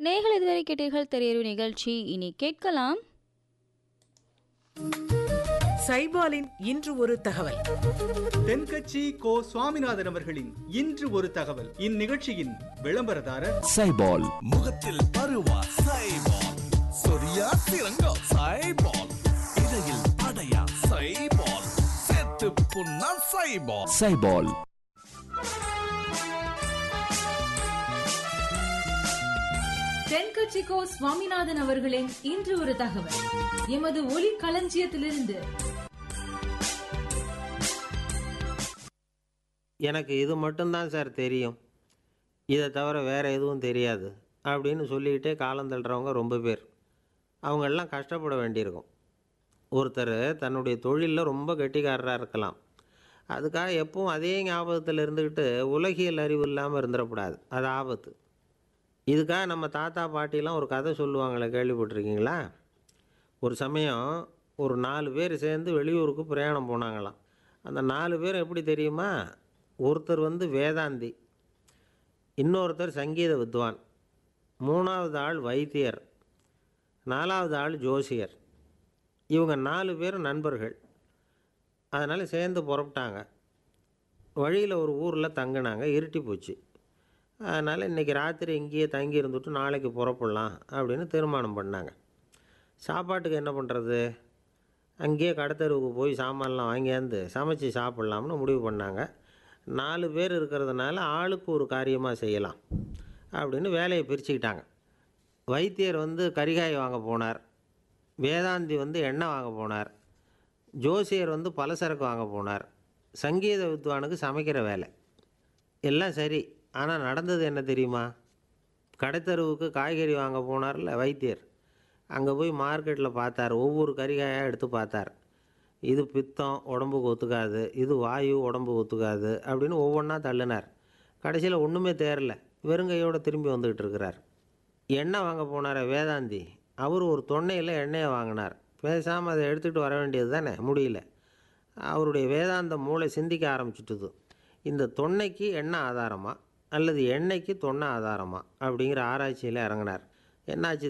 நேர்கள் இதுவரை கேட்டீர்கள் திரையறிவு நிகழ்ச்சி இனி கேட்கலாம் சைபாலின் இன்று ஒரு தகவல் தென்கட்சி கோ சுவாமிநாதன் அவர்களின் இன்று ஒரு தகவல் இந்நிகழ்ச்சியின் விளம்பரதாரர் சைபால் முகத்தில் பருவா சைபால் சொரியா சிறங்கா சைபால் இடையில் அடையா சைபால் செத்து புண்ணா சைபால் சைபால் தென்கட்சிக்கோ சுவாமிநாதன் அவர்களின் இன்று ஒரு தகவல் எமது ஒலி களஞ்சியத்திலிருந்து எனக்கு இது மட்டும்தான் சார் தெரியும் இதை தவிர வேறு எதுவும் தெரியாது அப்படின்னு சொல்லிக்கிட்டே காலம் தள்ளுறவங்க ரொம்ப பேர் அவங்கெல்லாம் கஷ்டப்பட வேண்டியிருக்கும் ஒருத்தர் தன்னுடைய தொழிலில் ரொம்ப கெட்டிக்காரராக இருக்கலாம் அதுக்காக எப்பவும் அதே ஞாபகத்தில் இருந்துக்கிட்டு உலகியல் அறிவு இல்லாமல் இருந்துடக்கூடாது அது ஆபத்து இதுக்காக நம்ம தாத்தா பாட்டிலாம் ஒரு கதை சொல்லுவாங்களே கேள்விப்பட்டிருக்கீங்களா ஒரு சமயம் ஒரு நாலு பேர் சேர்ந்து வெளியூருக்கு பிரயாணம் போனாங்களாம் அந்த நாலு பேர் எப்படி தெரியுமா ஒருத்தர் வந்து வேதாந்தி இன்னொருத்தர் சங்கீத வித்வான் மூணாவது ஆள் வைத்தியர் நாலாவது ஆள் ஜோசியர் இவங்க நாலு பேரும் நண்பர்கள் அதனால் சேர்ந்து புறப்பட்டாங்க வழியில் ஒரு ஊரில் தங்கினாங்க இருட்டி போச்சு அதனால் இன்றைக்கி ராத்திரி இங்கேயே தங்கி இருந்துட்டு நாளைக்கு புறப்படலாம் அப்படின்னு தீர்மானம் பண்ணாங்க சாப்பாட்டுக்கு என்ன பண்ணுறது அங்கேயே கடத்தருவுக்கு போய் சாமான்லாம் வாங்கியாந்து சமைச்சு சாப்பிட்லாம்னு முடிவு பண்ணாங்க நாலு பேர் இருக்கிறதுனால ஆளுக்கு ஒரு காரியமாக செய்யலாம் அப்படின்னு வேலையை பிரிச்சுக்கிட்டாங்க வைத்தியர் வந்து கரிகாய் வாங்க போனார் வேதாந்தி வந்து எண்ணெய் வாங்க போனார் ஜோசியர் வந்து பலசரக்கு வாங்க போனார் சங்கீத வித்வானுக்கு சமைக்கிற வேலை எல்லாம் சரி ஆனால் நடந்தது என்ன தெரியுமா கடைத்தருவுக்கு காய்கறி வாங்க போனார்ல வைத்தியர் அங்கே போய் மார்க்கெட்டில் பார்த்தார் ஒவ்வொரு கறிகாயாக எடுத்து பார்த்தார் இது பித்தம் உடம்புக்கு ஒத்துக்காது இது வாயு உடம்புக்கு ஒத்துக்காது அப்படின்னு ஒவ்வொன்றா தள்ளினார் கடைசியில் ஒன்றுமே தேரல வெறுங்கையோடு திரும்பி வந்துக்கிட்டு இருக்கிறார் எண்ணெய் வாங்க போனார் வேதாந்தி அவர் ஒரு தொன்னையில் எண்ணெயை வாங்கினார் பேசாமல் அதை எடுத்துகிட்டு வர வேண்டியது தானே முடியல அவருடைய வேதாந்த மூளை சிந்திக்க ஆரம்பிச்சுட்டுது இந்த தொன்னைக்கு எண்ணெய் ஆதாரமா அல்லது எண்ணெய்க்கு தொன்னை ஆதாரமா அப்படிங்கிற ஆராய்ச்சியில் இறங்கினார் என்னாச்சு